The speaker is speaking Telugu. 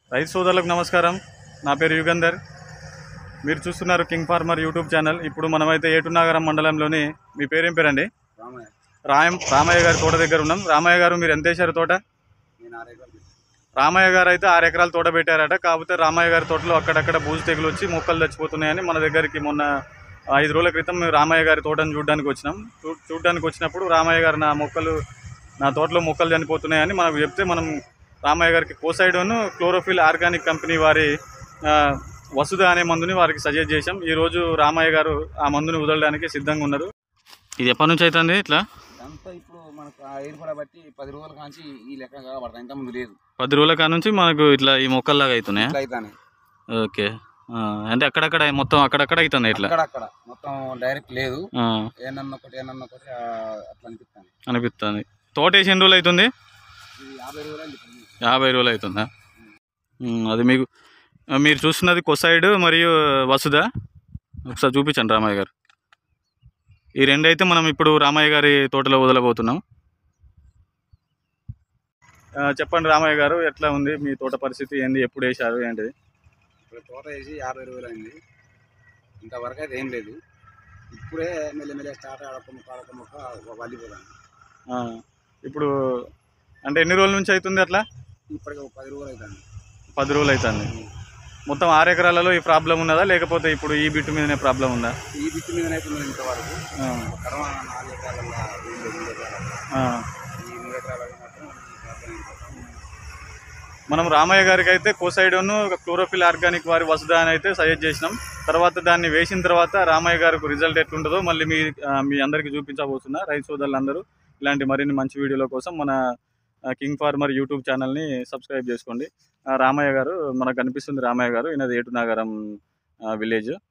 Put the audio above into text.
రైతు సోదరులకు నమస్కారం నా పేరు యుగంధర్ మీరు చూస్తున్నారు కింగ్ ఫార్మర్ యూట్యూబ్ ఛానల్ ఇప్పుడు మనమైతే ఏటునాగరం మండలంలోని మీ పేరేం పేరండి రామయ్య రాయం రామయ్య గారి తోట దగ్గర ఉన్నాం రామయ్య గారు మీరు ఎంత వేశారు తోట నేను ఆరేకలు రామయ్య గారు అయితే ఆరు ఎకరాల తోట పెట్టారట కాకపోతే రామయ్య గారి తోటలో అక్కడక్కడ బూజు తెగులు వచ్చి మొక్కలు చచ్చిపోతున్నాయని మన దగ్గరికి మొన్న ఐదు రోజుల క్రితం మేము రామయ్య గారి తోటను చూడడానికి వచ్చినాం చూ చూడడానికి వచ్చినప్పుడు రామయ్య గారు నా మొక్కలు నా తోటలో మొక్కలు చనిపోతున్నాయని మనకు చెప్తే మనం రామయ్య గారికి కోసైడోను క్లోరోఫిల్ ఆర్గానిక్ కంపెనీ వారి ఆ, వసుధ అనే మందుని వారికి సజెస్ట్ చేశాం ఈరోజు రామయ్య గారు ఆ మందుని వదలడానికి సిద్ధంగా ఉన్నారు ఇది ఎప్పటి నుంచి అవుతుంది ఇట్లా అంతా ఇప్పుడు మనకు ఆ ఏర్పడ బట్టి పది రోజుల కాంచి ఈ లెక్క కాబడతాయి ఇంత ముందు లేదు పది రోజుల కాడ నుంచి మనకు ఇట్లా ఈ మొక్కల్లాగా అవుతున్నాయా ఇట్లా అవుతానే ఓకే ఆ, అంటే అక్కడక్కడ మొత్తం అక్కడక్కడ అవుతుంది ఇట్లా అక్కడక్కడ మొత్తం డైరెక్ట్ లేదు ఆ, ఏనన్న ఒకటి ఏనన్న ఒకటి ఆ, అట్లా అనిపిస్తాను అనిపిస్తుంది తోట వేసి ఎన్ని రోజులు అవుతుంది ఇది యాభై రోజులు అయింది ఇప్పుడు. యాభై రోజులు అవుతుందా ఉమ్, అది మీకు ఆ, మీరు చూస్తున్నది కొసైడ్ మరియు వసుధ ఒకసారి చూపించండి రామయ్య గారు ఈ రెండు అయితే మనం ఇప్పుడు రామయ్య గారి తోటలో వదలబోతున్నాం ఆ, చెప్పండి రామయ్య గారు ఎట్లా ఉంది మీ తోట పరిస్థితి ఏంది ఎప్పుడు వేశారు ఏంటిది ఇప్పుడు తోట వేసి యాభై రోజులు అయింది ఇంతవరకు అయితే ఏం లేదు ఇప్పుడే మెల్లమెల్ల స్టార్ట్ ఆడక ముక్క ఆడక ముక్క వల్లిపోతాను ఆ, ఇప్పుడు అంటే ఎన్ని రోజుల నుంచి అవుతుంది అట్లా ఇప్పటికి ఒక పది రోజులు అవుతాను పది రోజులు అవుతుంది మొత్తం ఆరు ఎకరాలలో ఈ ప్రాబ్లం ఉన్నదా లేకపోతే ఇప్పుడు ఈ బిట్టు మీదనే ప్రాబ్లం ఉందా ఈ బిట్టు మీద అయితే ఉన్నది ఇంతవరకు ఆ, కర్మ నాలుగు ఎకరాల మూడు ఎకరాల ఆ. ఈ మూడు ఎకరాలకు మాత్రం ఈ ప్రాబ్లం ఇంకా. మనం రామయ్య గారికి అయితే కోసైడోను క్లోరోఫిల్ ఆర్గానిక్ వారి వసుధ అని అయితే సజెస్ట్ చేసినాం తర్వాత దాన్ని వేసిన తర్వాత రామయ్య గారికి రిజల్ట్ ఎట్లుంటుందో మళ్ళీ మీ ఆ, మీ అందరికీ చూపించబోతున్నా రైతు సోదరులందరూ ఇలాంటి మరిన్ని మంచి వీడియోల కోసం మన ఆ, కింగ్ ఫార్మర్ యూట్యూబ్ ఛానల్ని సబ్స్క్రైబ్ చేసుకోండి ఆ, రామయ్య గారు మనకు కనిపిస్తుంది రామయ్య గారు ఈయనది ఏటునాగరం ఆ, విలేజ్